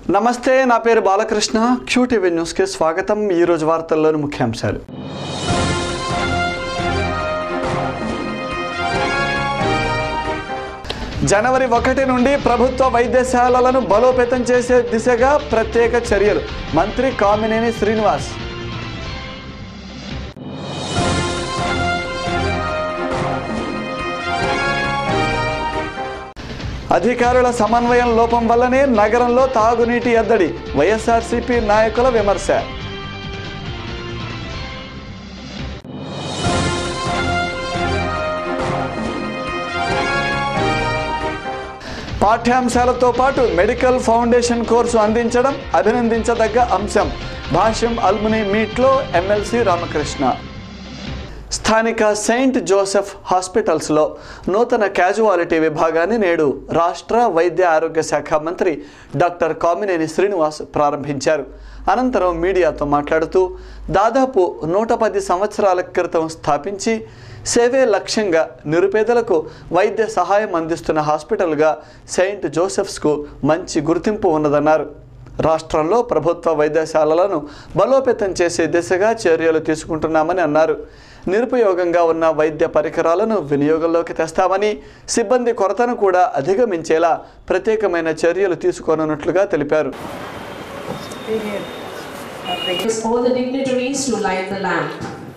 నమస్తే నా పేరు బాలకృష్ణ క్యూటీవీ న్యూస్కి స్వాగతం ఈరోజు వార్తల్లోని ముఖ్యాంశాలు జనవరి ఒకటి నుండి ప్రభుత్వ వైద్యశాలలను బలోపేతం చేసే దిశగా ప్రత్యేక చర్యలు మంత్రి కామినేని శ్రీనివాస్ అధికారుల సమన్వయం లోపం వల్లనే నగరంలో తాగునీటి ఎద్దడి వైఎస్ఆర్సీపీ నాయకుల విమర్శ పాఠ్యాంశాలతో పాటు మెడికల్ ఫౌండేషన్ కోర్సు అందించడం అభినందించదగ్గ అంశం భాష్యం అల్ముని మీట్లో ఎమ్మెల్సీ రామకృష్ణ స్థానిక సెయింట్ జోసెఫ్ హాస్పిటల్స్లో నూతన క్యాజువాలిటీ విభాగాన్ని నేడు రాష్ట్ర వైద్య ఆరోగ్య శాఖ మంత్రి డాక్టర్ కామినేని శ్రీనివాస్ ప్రారంభించారు అనంతరం మీడియాతో మాట్లాడుతూ దాదాపు నూట పది సంవత్సరాల క్రితం స్థాపించి సేవే లక్ష్యంగా నిరుపేదలకు వైద్య సహాయం అందిస్తున్న హాస్పిటల్గా సెయింట్ జోసెఫ్స్కు మంచి గుర్తింపు ఉన్నదన్నారు రాష్ట్రంలో ప్రభుత్వ వైద్యశాలలను బలోపేతం చేసే దిశగా చర్యలు తీసుకుంటున్నామని అన్నారు నిరుపయోగంగా ఉన్న వైద్య పరికరాలను వినియోగంలోకి తెస్తామని సిబ్బంది కొరతను కూడా అధిగమించేలా ప్రత్యేకమైన చర్యలు తీసుకోనున్నట్లుగా తెలిపారు all the dignitaries to light the lamp.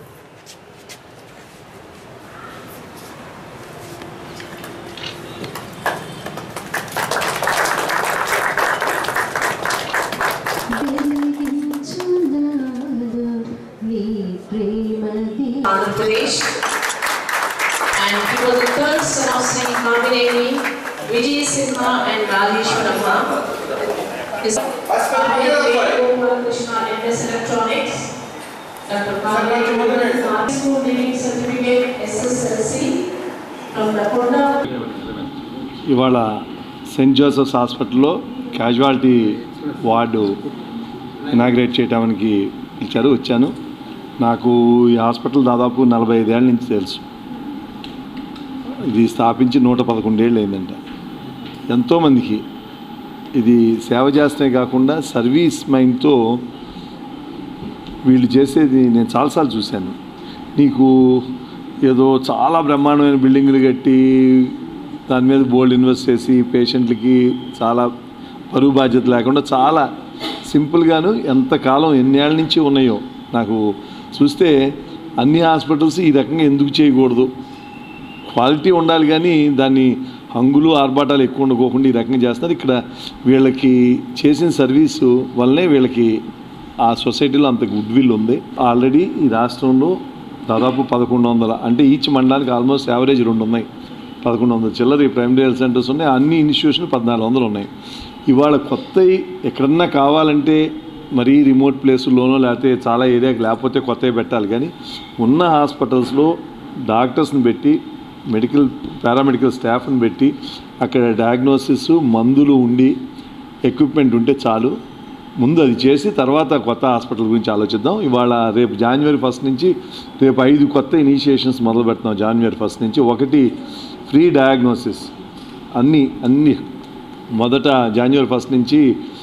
Andhra Pradesh. And he was the third son of Sri Kamineni, Vijay Simha and Rajeshwarama. His Krishna MS Electronics. Dr. Kamineni, High School Leaving Certificate SSLC from the Konda ఇవాళ saint Joseph's హాస్పిటల్లో casualty ward inaugurate చేయడానికి పిలిచారు వచ్చాను నాకు ఈ hospital దాదాపు నలభై ఐదేళ్ళ నుంచి తెలుసు ఇది స్థాపించి నూట పదకొండేళ్ళు అయిందంట ఎంతోమందికి ఇది సేవ చేస్తే కాకుండా సర్వీస్ మైండ్తో వీళ్ళు చేసేది నేను చాలాసార్లు చూశాను నీకు ఏదో చాలా బ్రహ్మాండమైన బిల్డింగులు కట్టి దాని మీద బోల్డ్ ఇన్వెస్ట్ చేసి పేషెంట్లకి చాలా పరువు బాధ్యత లేకుండా చాలా సింపుల్గాను ఎంతకాలం ఎన్నేళ్ళ నుంచి ఉన్నాయో నాకు చూస్తే అన్ని హాస్పిటల్స్ ఈ రకంగా ఎందుకు చేయకూడదు క్వాలిటీ ఉండాలి కానీ దాన్ని హంగులు ఆర్భాటాలు ఎక్కువ ఉండకోకుండా ఈ రకంగా చేస్తున్నారు ఇక్కడ వీళ్ళకి చేసిన సర్వీసు వల్లనే వీళ్ళకి ఆ సొసైటీలో అంత గుడ్ విల్ ఉంది ఆల్రెడీ ఈ రాష్ట్రంలో దాదాపు పదకొండు వందల అంటే ఈచ్ మండలానికి ఆల్మోస్ట్ యావరేజ్ రెండు ఉన్నాయి పదకొండు వందల చిల్లర ఈ ప్రైమరీ హెల్త్ సెంటర్స్ ఉన్నాయి అన్ని ఇన్స్టిట్యూషన్ పద్నాలుగు వందలు ఉన్నాయి ఇవాళ కొత్తవి ఎక్కడన్నా కావాలంటే మరీ రిమోట్ ప్లేసుల్లోనో లేకపోతే చాలా ఏరియాకి లేకపోతే కొత్తవి పెట్టాలి కానీ ఉన్న హాస్పిటల్స్లో డాక్టర్స్ని పెట్టి మెడికల్ పారామెడికల్ స్టాఫ్ని పెట్టి అక్కడ డయాగ్నోసిస్ మందులు ఉండి ఎక్విప్మెంట్ ఉంటే చాలు ముందు అది చేసి తర్వాత కొత్త హాస్పిటల్ గురించి ఆలోచిద్దాం ఇవాళ రేపు జనవరి ఫస్ట్ నుంచి రేపు ఐదు కొత్త ఇనిషియేషన్స్ మొదలు పెడుతున్నాం జనవరి ఫస్ట్ నుంచి ఒకటి ఫ్రీ డయాగ్నోసిస్ అన్ని అన్ని మొదట జనవరి ఫస్ట్ నుంచి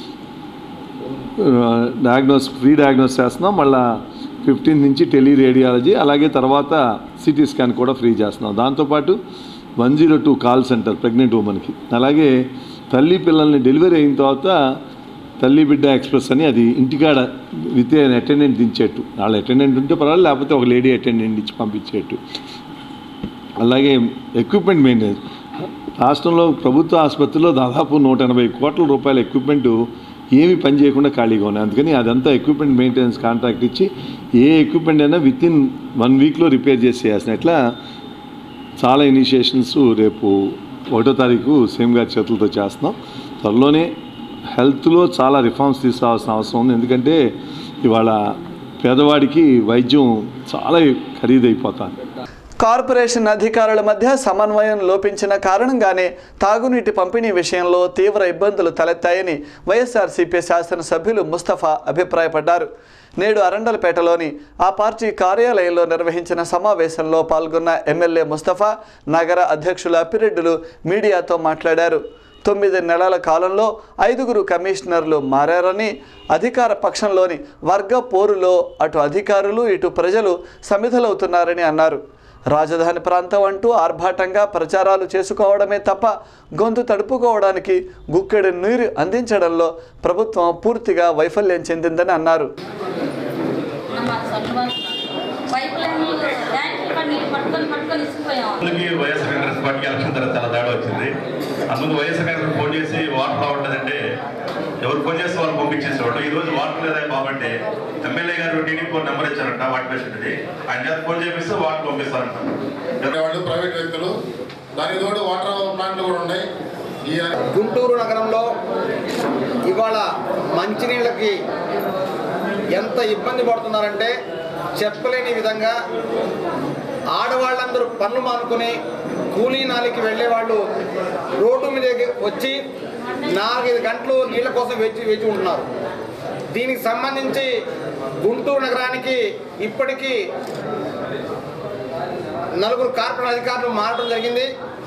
డయాగ్నోస్ ఫ్రీ డయాగ్నోస్ చేస్తున్నాం మళ్ళీ ఫిఫ్టీన్త్ నుంచి టెలి రేడియాలజీ అలాగే తర్వాత సిటీ స్కాన్ కూడా ఫ్రీ చేస్తున్నాం దాంతోపాటు one zero two call centre pregnant ఉమెన్కి అలాగే తల్లి పిల్లల్ని డెలివరీ అయిన తర్వాత తల్లి బిడ్డ ఎక్స్ప్రెస్ అని అది ఇంటికాడ విత్ అటెండెంట్ దించేట్టు వాళ్ళ అటెండెంట్ ఉంటే పర్వాలేదు లేకపోతే ఒక లేడీ అటెండెంట్ ఇచ్చి పంపించేట్టు అలాగే ఎక్విప్మెంట్ మెయింటెనెన్స్ రాష్ట్రంలో ప్రభుత్వ ఆసుపత్రిలో దాదాపు నూట ఎనభై కోట్ల రూపాయల ఎక్విప్మెంట్ ఏమి పని చేయకుండా ఖాళీగా ఉన్నాయి అందుకని అదంతా ఎక్విప్మెంట్ మెయింటెనెన్స్ కాంట్రాక్ట్ ఇచ్చి ఏ ఎక్విప్మెంట్ అయినా విత్ ఇన్ వన్ వీక్లో రిపేర్ చేసి చేయాల్సిన ఇట్లా చాలా ఇనిషియేషన్స్ రేపు ఒకటో తారీఖు సేమ్ గారి చేతులతో చేస్తున్నాం త్వరలోనే హెల్త్లో చాలా రిఫార్మ్స్ తీసుకురావాల్సిన అవసరం ఉంది ఎందుకంటే ఇవాళ పేదవాడికి వైద్యం చాలా ఖరీదైపోతుంది కార్పొరేషన్ అధికారుల మధ్య సమన్వయం లోపించిన కారణంగానే తాగునీటి పంపిణీ విషయంలో తీవ్ర ఇబ్బందులు తలెత్తాయని వైఎస్ఆర్సీపీ శాసనసభ్యులు ముస్తఫా అభిప్రాయపడ్డారు నేడు అరండలపేటలోని ఆ పార్టీ కార్యాలయంలో నిర్వహించిన సమావేశంలో పాల్గొన్న ఎమ్మెల్యే ముస్తఫా నగర అధ్యక్షులు అప్పిరెడ్డిలు మీడియాతో మాట్లాడారు తొమ్మిది నెలల కాలంలో ఐదుగురు కమిషనర్లు మారారని అధికార పక్షంలోని వర్గ పోరులో అటు అధికారులు ఇటు ప్రజలు సమిధలవుతున్నారని అన్నారు రాజధాని ప్రాంతం అంటూ ఆర్భాటంగా ప్రచారాలు చేసుకోవడమే తప్ప గొంతు తడుపుకోవడానికి గుక్కెడు నీరు అందించడంలో ప్రభుత్వం పూర్తిగా వైఫల్యం చెందిందని అన్నారు ನಮ್ಮ ಸ್ವಲ್ಪ ಪೈಪ್ ಲೈನ್ ಟ್ಯಾಂಕ್ పట్టుకొని పట్టుకొని పట్టుకొని ఇసిపోయాం ముందుకి వైఎస్ఆర్ కాంగ్రెస్ పార్టీకి ఎలక్షన్ తర్వాత చాలా తేడా వచ్చింది అందుకు వైఎస్ఆర్ కాంగ్రెస్ ఫోన్ చేసి వాటర్ రావట్లేదంటే ఎవరు ఫోన్ చేస్తే వాళ్ళు పంపించేసేవాడు ఈ రోజు వాటర్ లేదా బాబంటే ఎమ్మెల్యే గారు టీడీపీ ఫోన్ నెంబర్ ఇచ్చారంట వాటర్ పేషెంట్ది ఆయన చేత ఫోన్ చేపిస్తే వాటర్ పంపిస్తారంట వాళ్ళు ప్రైవేట్ వ్యక్తులు దానికి తోడు వాటర్ ప్లాంట్లు కూడా ఉన్నాయి ఈ గుంటూరు నగరంలో ఇవాళ మంచినీళ్ళకి ఎంత ఇబ్బంది పడుతున్నారంటే చెప్పలేని విధంగా ఆడవాళ్ళందరూ పనులు మానుకొని కూలీ నాలికి వెళ్ళే వాళ్ళు రోడ్డు మీదకి వచ్చి నాలుగైదు గంటలు నీళ్ళ కోసం వేచి వేచి ఉంటున్నారు దీనికి సంబంధించి గుంటూరు నగరానికి ఇప్పటికీ నలుగురు కార్పొరేట్ అధికారులు మారడం జరిగింది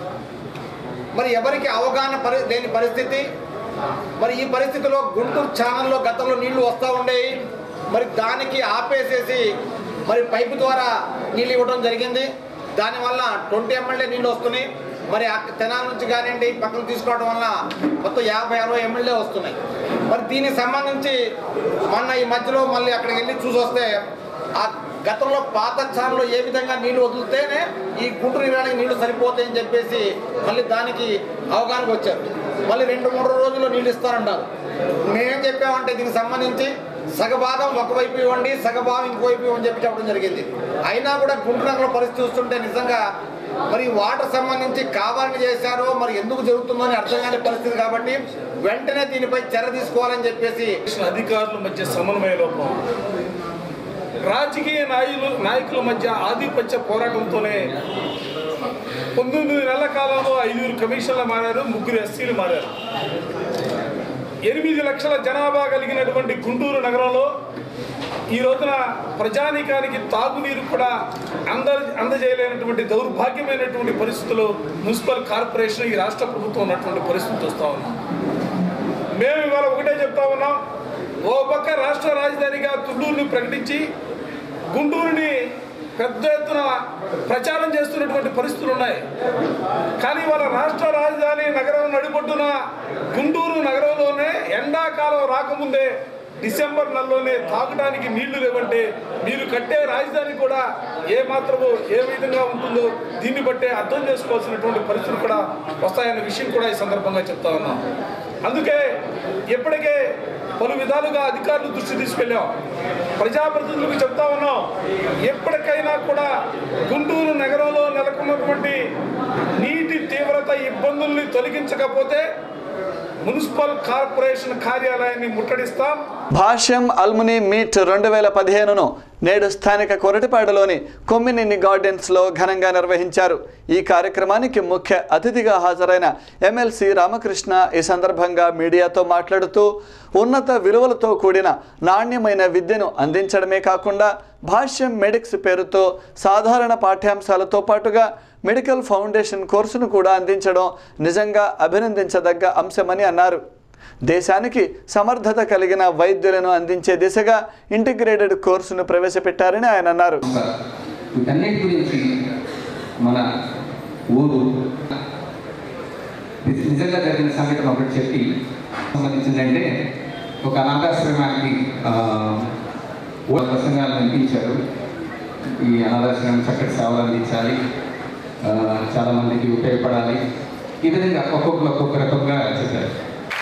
మరి ఎవరికి అవగాహన పరి లేని పరిస్థితి మరి ఈ పరిస్థితిలో గుంటూరు ఛానల్లో గతంలో నీళ్లు వస్తూ ఉండేవి మరి దానికి ఆపేసేసి మరి పైపు ద్వారా నీళ్ళు ఇవ్వడం జరిగింది దానివల్ల ట్వంటీ ఎంఎల్ఏ నీళ్ళు వస్తున్నాయి మరి ఆ తెనాల నుంచి కానివ్వండి పక్కన తీసుకోవడం వల్ల మొత్తం యాభై అరవై ఎమ్మెల్యే వస్తున్నాయి మరి దీనికి సంబంధించి మొన్న ఈ మధ్యలో మళ్ళీ అక్కడికి వెళ్ళి చూసి వస్తే ఆ గతంలో పాత ఛానల్లో ఏ విధంగా నీళ్లు వదిలితేనే ఈ గుంటూరు నిరానికి నీళ్లు సరిపోతాయని చెప్పేసి మళ్ళీ దానికి అవగాహనకు వచ్చారు మళ్ళీ రెండు మూడు రోజుల్లో నీళ్ళు ఇస్తారంటారు మేమేం చెప్పామంటే దీనికి సంబంధించి సగభాగం ఒకవైపు ఇవ్వండి సగభాగం ఇంకోవైపు ఇవ్వని చెప్పి చెప్పడం జరిగింది అయినా కూడా గుంటూరు నగరంలో పరిస్థితి చూస్తుంటే నిజంగా మరి వాటర్ సంబంధించి కావాలని చేశారో మరి ఎందుకు జరుగుతుందో అని అర్థం కాని పరిస్థితి కాబట్టి వెంటనే దీనిపై చర్య తీసుకోవాలని చెప్పేసి అధికారుల మధ్య సమన్వయ లోపం రాజకీయ నాయకులు నాయకుల మధ్య ఆధిపత్య పోరాటంతోనే పంతొమ్మిది నెలల కాలంలో ఐదుగురు కమిషన్లు మారారు ముగ్గురు ఎస్సీలు మారారు ఎనిమిది లక్షల జనాభా కలిగినటువంటి గుంటూరు నగరంలో ఈ రోజున ప్రజానీకానికి తాగునీరు కూడా అంద అందజేయలేనటువంటి దౌర్భాగ్యమైనటువంటి పరిస్థితుల్లో మున్సిపల్ కార్పొరేషన్ ఈ రాష్ట్ర ప్రభుత్వం ఉన్నటువంటి పరిస్థితి వస్తూ ఉన్నాం మేము ఇవాళ ఒకటే చెప్తా ఉన్నాం ఓ పక్క రాష్ట్ర రాజధానిగా తుళ్ళూరుని ప్రకటించి గుంటూరుని పెద్ద ఎత్తున ప్రచారం చేస్తున్నటువంటి పరిస్థితులు ఉన్నాయి కానీ వాళ్ళ రాష్ట్ర రాజధాని నగరం నడిపొట్టున గుంటూరు నగరంలోనే ఎండాకాలం రాకముందే డిసెంబర్ నెలలోనే తాగడానికి నీళ్లు లేవంటే మీరు కట్టే రాజధాని కూడా ఏ మాత్రమో ఏ విధంగా ఉంటుందో దీన్ని బట్టే అర్థం చేసుకోవాల్సినటువంటి పరిస్థితులు కూడా వస్తాయన్న విషయం కూడా ఈ సందర్భంగా చెప్తా ఉన్నాం అందుకే ఇప్పటికే పలు విధాలుగా అధికారులు దృష్టి తీసుకెళ్ళాం ప్రజాప్రతినిధులకు చెప్తా ఉన్నాం ఎప్పటికైనా కూడా గుంటూరు నగరంలో నెలకొన్నటువంటి నీటి తీవ్రత ఇబ్బందుల్ని తొలగించకపోతే మున్సిపల్ కార్పొరేషన్ కార్యాలయాన్ని ముట్టడిస్తాం భాష్యం అల్ముని మీట్ రెండు వేల పదిహేనును నేడు స్థానిక కొరటిపాడులోని కొమ్మినిన్ని గార్డెన్స్లో ఘనంగా నిర్వహించారు ఈ కార్యక్రమానికి ముఖ్య అతిథిగా హాజరైన ఎమ్మెల్సీ రామకృష్ణ ఈ సందర్భంగా మీడియాతో మాట్లాడుతూ ఉన్నత విలువలతో కూడిన నాణ్యమైన విద్యను అందించడమే కాకుండా భాష్యం మెడిక్స్ పేరుతో సాధారణ పాఠ్యాంశాలతో పాటుగా మెడికల్ ఫౌండేషన్ కోర్సును కూడా అందించడం నిజంగా అభినందించదగ్గ అంశమని అన్నారు దేశానికి సమర్థత కలిగిన వైద్యులను అందించే దిశగా ఇంటిగ్రేటెడ్ కోర్సును ప్రవేశపెట్టారని ఆయన అన్నారు వీటన్నిటి గురించి మన ఊరు నిజ- నిజంగా జరిగిన సంఘటన ఒకటి చెప్పి సంబంధించిందంటే ఒక అనాథాశ్రమానికి ఆ, ఓ ప్రసంగాలు వినిపించారు ఈ అనాథాశ్రమం చక్కటి సేవలు అందించాలి ఆ, చాలా మందికి ఉపయోగపడాలి ఈ విధంగా ఒక్కొక్కరు ఒక్కొక్క రకంగా చెప్పారు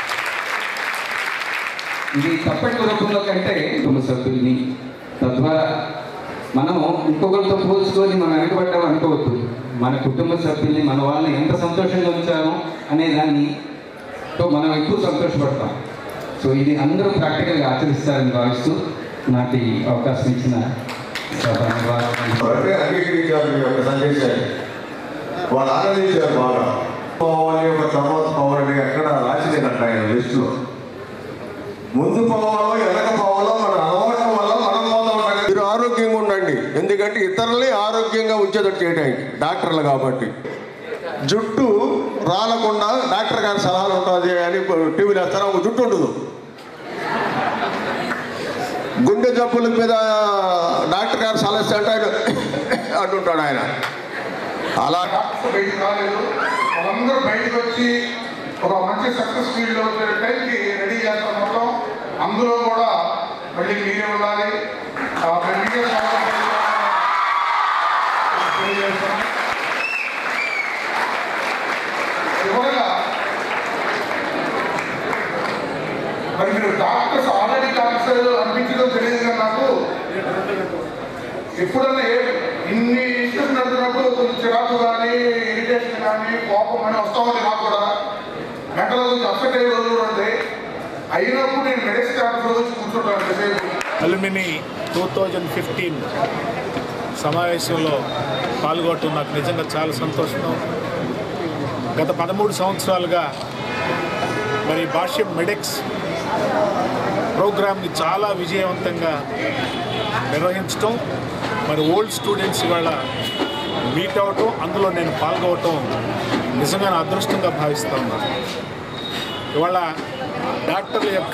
ఇది తప్పటి రూపంలో కంటే కుటుంబ సభ్యుల్ని తద్వారా మనము ఇంకొకరితో పోల్చుకొని మనం వెనకబడ్డాం అనుకోవద్దు మన కుటుంబ సభ్యుల్ని మన వాళ్ళని ఎంత సంతోషంగా ఉంచాము అనే దాన్ని తో మనం ఎక్కువ సంతోషపడతాం సో ఇది అందరూ ప్రాక్టికల్గా ఆచరిస్తారని భావిస్తూ నాకు ఈ అవకాశం ఇచ్చిన సభ నిర్వాహకులకు ఎవరైతే అంగీకరించారు మీ యొక్క సందేశాన్ని వాళ్ళు ఆనందించారు బాగా పోవాలి ఒక తర్వాత పోవాలని ఎక్కడ రాసిలేదంట ఆయన లిస్టులో ముందు పోవాలో వెనక పోవాలో మన అలవాటు వల్ల మనం పోతా ఉంటాం కదా. మీరు ఆరోగ్యంగా ఉండండి ఎందుకంటే ఇతరుల్ని ఆరోగ్యంగా ఉంచేటట్టు చేయడానికి డాక్టర్లు కాబట్టి జుట్టు రాలకుండా డాక్టర్ గారి సలహాలు ఉంటుంది అని టీవీలో వేస్తారు ఒక జుట్టు ఉండదు గుండె జబ్బుల మీద డాక్టర్ గారు సలహా ఇస్తే అంటే ఆయన అంటుంటాడు ఆయన అలా బయటికి రాలేదు వాళ్ళందరూ బయటకు వచ్చి ఒక మంచి సక్సెస్ ఫీల్డ్ వచ్చే టైంకి రెడీ చేస్తాం మొత్తం అందులో కూడా మళ్ళీ మీరే ఉండాలి ఆ, మరి మీరే సహాయం తెలియజేస్తాం. చివరగా మరి మీరు డాక్టర్స్ ఆల్రెడీ డాక్టర్స్ అనిపించడం తెలియదు కానీ నాకు ఎప్పుడన్నా ఏ ఇన్ని ఇష్యూస్ నడుతున్నప్పుడు కొంచెం చిరాకు కానీ ఇరిటేషన్ కానీ కోపం కానీ వస్తూ ఉంది నాకు కూడా మెంటల్ కొంచెం అప్సెట్ అయ్యే రోజులు కూడా ఉంటాయి అయినప్పుడు నేను మెడిసిన్ డాక్టర్ వచ్చి కూర్చుంటాను ఎంతసేపు అలుమిని టూ థౌజండ్ ఫిఫ్టీన్ సమావేశంలో పాల్గొనడం నాకు నిజంగా చాలా సంతోషం గత పదమూడు సంవత్సరాలుగా మరి భాష్యం మెడిక్స్ ప్రోగ్రామ్ని చాలా విజయవంతంగా నిర్వహించటం మరి ఓల్డ్ స్టూడెంట్స్ ఇవాళ మీట్ అవటం అందులో నేను పాల్గొవటం నిజంగా నా అదృష్టంగా భావిస్తా ఉన్నాను ఇవాళ డాక్టర్ల యొక్క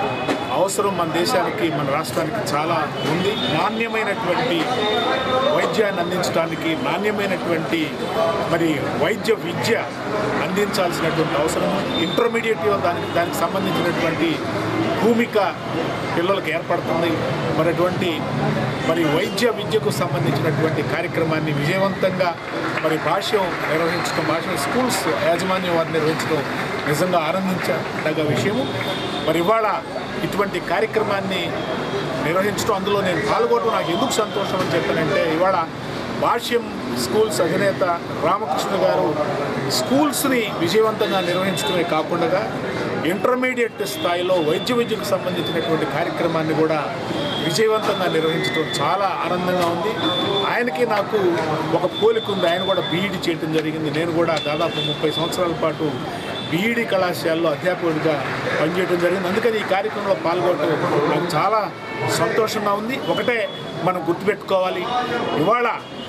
అవసరం మన దేశానికి మన రాష్ట్రానికి చాలా ఉంది నాణ్యమైనటువంటి వైద్యాన్ని అందించడానికి నాణ్యమైనటువంటి మరి వైద్య విద్య అందించాల్సినటువంటి అవసరం ఇంటర్మీడియట్ దానికి దానికి సంబంధించినటువంటి భూమిక పిల్లలకు ఏర్పడుతుంది మరి అటువంటి మరి వైద్య విద్యకు సంబంధించినటువంటి కార్యక్రమాన్ని విజయవంతంగా మరి భాష్యం నిర్వహించడం భాష్యం స్కూల్స్ యాజమాన్యం వారు నిర్వహించడం నిజంగా ఆనందించదగ్గ విషయము మరి ఇవాళ ఇటువంటి కార్యక్రమాన్ని నిర్వహించడం అందులో నేను పాల్గొనడం నాకు ఎందుకు సంతోషం అని చెప్పానంటే ఇవాళ భాష్యం స్కూల్స్ అధినేత రామకృష్ణ గారు స్కూల్స్ని విజయవంతంగా నిర్వహించడమే కాకుండా ఇంటర్మీడియట్ స్థాయిలో వైద్య విద్యకు సంబంధించినటువంటి కార్యక్రమాన్ని కూడా విజయవంతంగా నిర్వహించడం చాలా ఆనందంగా ఉంది ఆయనకి నాకు ఒక పోలిక ఉంది ఆయన కూడా బీఈడి చేయడం జరిగింది నేను కూడా దాదాపు ముప్పై సంవత్సరాల పాటు బీఈడి కళాశాలలో అధ్యాపకుడిగా పనిచేయడం జరిగింది అందుకని ఈ కార్యక్రమంలో పాల్గొనడం నాకు చాలా సంతోషంగా ఉంది ఒకటే మనం గుర్తుపెట్టుకోవాలి ఇవాళ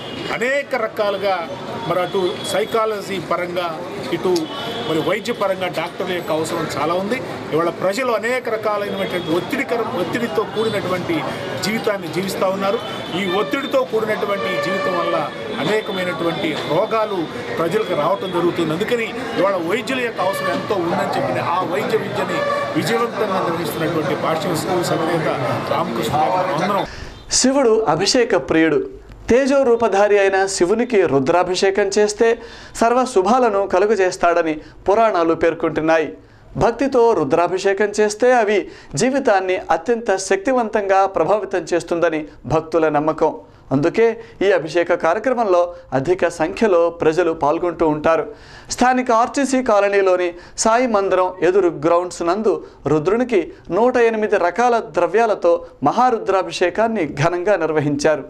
అనేక రకాలుగా మరి అటు సైకాలజీ పరంగా ఇటు మరి వైద్య పరంగా డాక్టర్ల యొక్క అవసరం చాలా ఉంది ఇవాళ ప్రజలు అనేక రకాలైనటువంటి ఒత్తిడికరం ఒత్తిడితో కూడినటువంటి జీవితాన్ని జీవిస్తూ ఉన్నారు ఈ ఒత్తిడితో కూడినటువంటి ఈ జీవితం వల్ల అనేకమైనటువంటి రోగాలు ప్రజలకు రావటం జరుగుతుంది అందుకని ఇవాళ వైద్యుల యొక్క అవసరం ఎంతో ఉందని చెప్పిన ఆ వైద్య విద్యని విజయవంతంగా నిర్వహిస్తున్నటువంటి భాష్యం స్కూల్ సమేత రామకృష్ణ గారికి అందరం శివుడు అభిషేక ప్రియుడు తేజో రూపధారి అయిన శివునికి రుద్రాభిషేకం చేస్తే సర్వ శుభాలను కలుగజేస్తాడని పురాణాలు పేర్కొంటున్నాయి భక్తితో రుద్రాభిషేకం చేస్తే అవి జీవితాన్ని అత్యంత శక్తివంతంగా ప్రభావితం చేస్తుందని భక్తుల నమ్మకం అందుకే ఈ అభిషేక కార్యక్రమంలో అధిక సంఖ్యలో ప్రజలు పాల్గొంటూ ఉంటారు స్థానిక ఆర్టీసీ కాలనీలోని సాయి మందిరం ఎదురు గ్రౌండ్స్ నందు రుద్రునికి నూట ఎనిమిది రకాల ద్రవ్యాలతో మహారుద్రాభిషేకాన్ని ఘనంగా నిర్వహించారు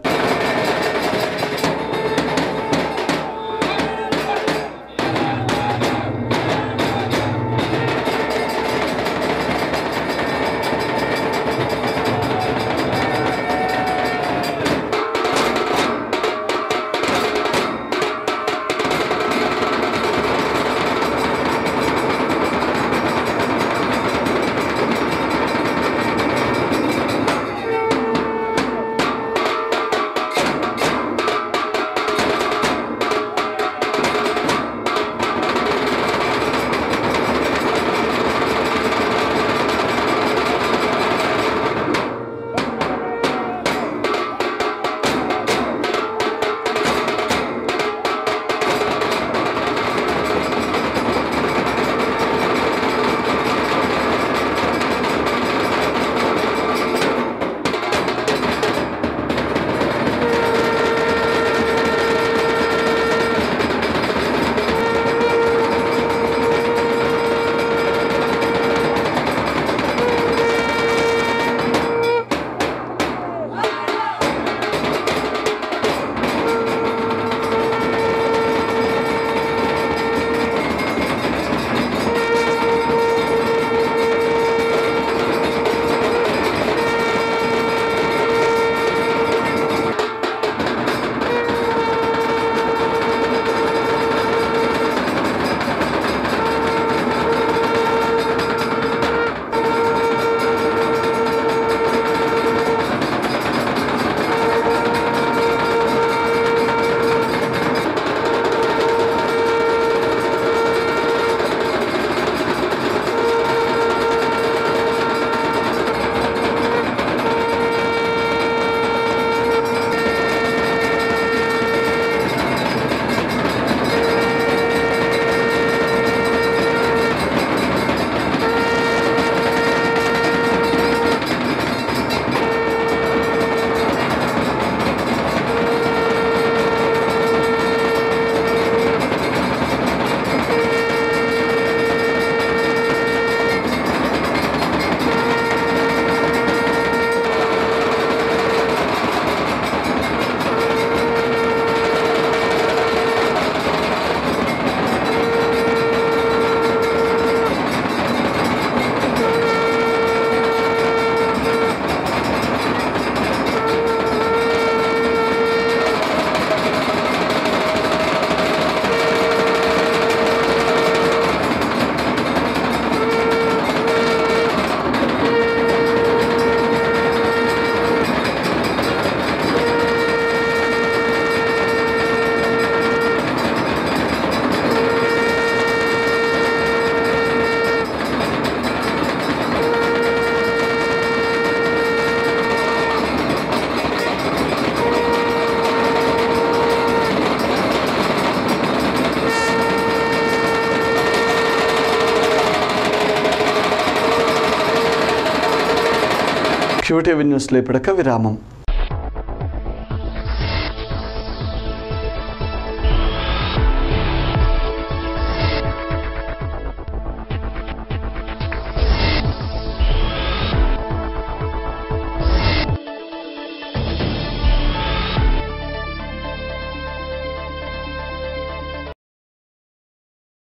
క్యూటీవీ న్యూస్లో ఇప్పుడొక విరామం